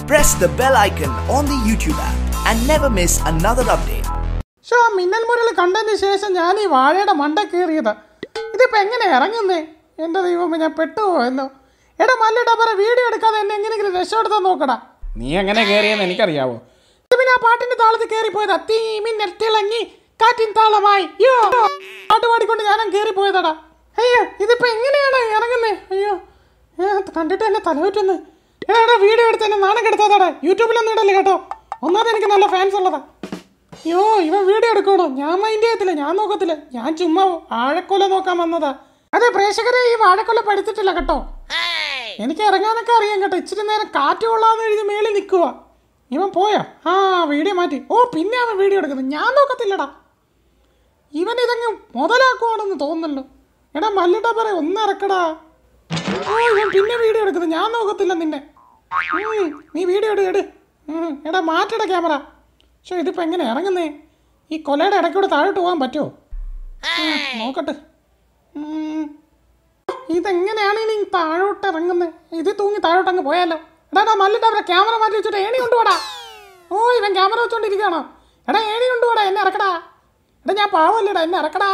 press the bell icon on the YouTube app and never miss another update. Show Minnal മുരൽ കണ്ടതിന് ശേഷം ഞാൻ ഈ വാഴയുടെ മണ്ട കയറിയത് ഇതിപ്പോ എങ്ങനെ ഇറങ്ങുന്നേ എന്റെ ദൈവം ഞാൻ പെട്ടുപോയല്ലോ എടാ മല്ലടാ പറ വീഡിയോ എടുക്കാതെ എന്നെ എങ്ങനെയെങ്കിലും രക്ഷപ്പെടുത്താൻ നോക്കടാ നീ എങ്ങനെ കയറിയെന്ന് എനിക്കറിയാവോ ഇത് പിന്നെ ആ പാട്ടിന്റെ താളത്തിൽ കയറി പോയതാ തീ മിന്നൽ തിളങ്ങി കാറ്റിൻ താളമായി യോ പാട്ട് പാടിക്കൊണ്ട് ഞാനും കയറി പോയതാടാ അയ്യോ ഇതിപ്പോ എങ്ങനെയാണ് ഇറങ്ങുന്നേ അയ്യോ ഏ, കണ്ടിട്ട് എന്നെ തലവറ്റുന്നു എടാ വീഡിയോ എടുത്ത് എന്നെ നാണം കെടുത്താതാടാ യൂട്യൂബിലൊന്നും ഇടല്ലേ കേട്ടോ ഒന്നാമത് എനിക്ക് നല്ല ഫാൻസ് ഉള്ളതാ അയ്യോ ഇവൻ വീഡിയോ എടുക്കണോ ഞാൻ മൈൻഡ് ചെയ്യത്തില്ല ഞാൻ നോക്കത്തില്ല ഞാൻ ചുമ്മാ വാഴക്കൊല നോക്കാൻ വന്നതാ അതെ പ്രേക്ഷകരെ ഈ വാഴക്കൊല പഠിച്ചിട്ടില്ല കേട്ടോ എനിക്ക് ഇറങ്ങാനൊക്കെ അറിയാം കേട്ടോ ഇച്ചിരി നേരം കാറ്റ് കൊള്ളാന്ന് എഴുതി മേളിൽ നിൽക്കുക ഇവൻ പോയോ ആ വീഡിയോ മാറ്റി ഓ പിന്നെ അവൻ വീഡിയോ എടുക്കുന്നത് ഞാൻ നോക്കത്തില്ലടാ ഇവൻ ഇതങ്ങ് മുതലാക്കുവാണെന്ന് തോന്നുന്നല്ലോ എടാ മല്ലിട്ടാ പറ ഒന്ന് ഇറക്കടാ ഓ ഇവൻ പിന്നെ വീഡിയോ എടുക്കുന്നത് ഞാൻ നോക്കത്തില്ല നിന്നെ ഉം, നീ വീഡിയോ എടു എടു ഉം, എടാ മാറ്റട ക്യാമറ പക്ഷേ ഇതിപ്പോൾ എങ്ങനെ ഇറങ്ങുന്നേ ഈ കൊലയുടെ ഇടയ്ക്കൂടെ താഴോട്ട് പോകാൻ പറ്റുമോ ഉം, നോക്കട്ടെ ഉം. ഇതെങ്ങനെയാണ് ഇനി താഴോട്ട് ഇറങ്ങുന്നത് ഇത് തൂങ്ങി താഴോട്ട് അങ്ങ് പോയാലോ എടാ എടാ മല്ലിട്ട് അവരെ ക്യാമറ മാറ്റി വെച്ചിട്ട് ഏണി കൊണ്ടുപോടാ ഓ ഇവൻ ക്യാമറ വെച്ചോണ്ടിരിക്കുകയാണോ എടാ ഏണി കൊണ്ടുപോടാ എന്നെ ഇറക്കടാ എടാ ഞാൻ പാവല്ലേടാ എന്നെ ഇറക്കടാ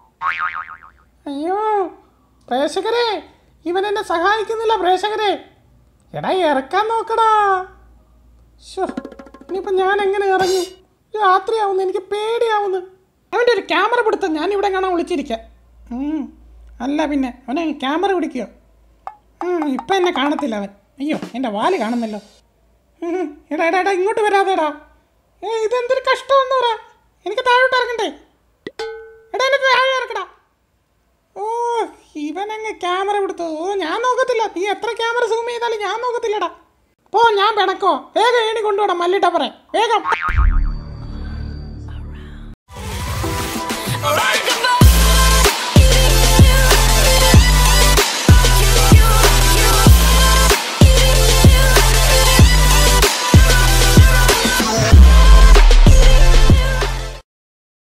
അയ്യോ പ്രേക്ഷകരെ ഇവൻ എന്നെ സഹായിക്കുന്നില്ല പ്രേക്ഷകരെ എടാ ഇറക്കാൻ നോക്കടാ ശോ ഇനിയിപ്പോൾ ഞാൻ എങ്ങനെ ഇറങ്ങി രാത്രിയാവുന്നു എനിക്ക് പേടിയാവുന്നു അവൻ്റെ ഒരു ക്യാമറ പിടുത്തം ഞാൻ ഇവിടെ കാണാൻ വിളിച്ചിരിക്കാം ഉം. അല്ല പിന്നെ അവനെ ക്യാമറ പിടിക്കുകയോ ഇപ്പം എന്നെ കാണത്തില്ല അവൻ അയ്യോ എൻ്റെ വാല് കാണുന്നല്ലോ ഉം. എടാ എടാ എടാ ഇങ്ങോട്ട് വരാതെടാ ഏ ഇതെന്തൊരു കഷ്ടമെന്ന് പറ എനിക്ക് താഴോട്ട് ഇറങ്ങണ്ടേ എടാ എന്നെ താഴെ ഇറക്കടാ ഓ ഇവനങ്ങ് ക്യാമറ പിടുത്തു ഓ ഞാൻ നോക്കത്തില്ല നീ എത്ര ക്യാമറ സൂം ചെയ്താലും ഞാൻ നോക്കത്തില്ലടാ പോ ഞാൻ പിണക്കോ വേഗം ഏണി കൊണ്ടുപോടാ മല്ലിട്ട പറ വേഗം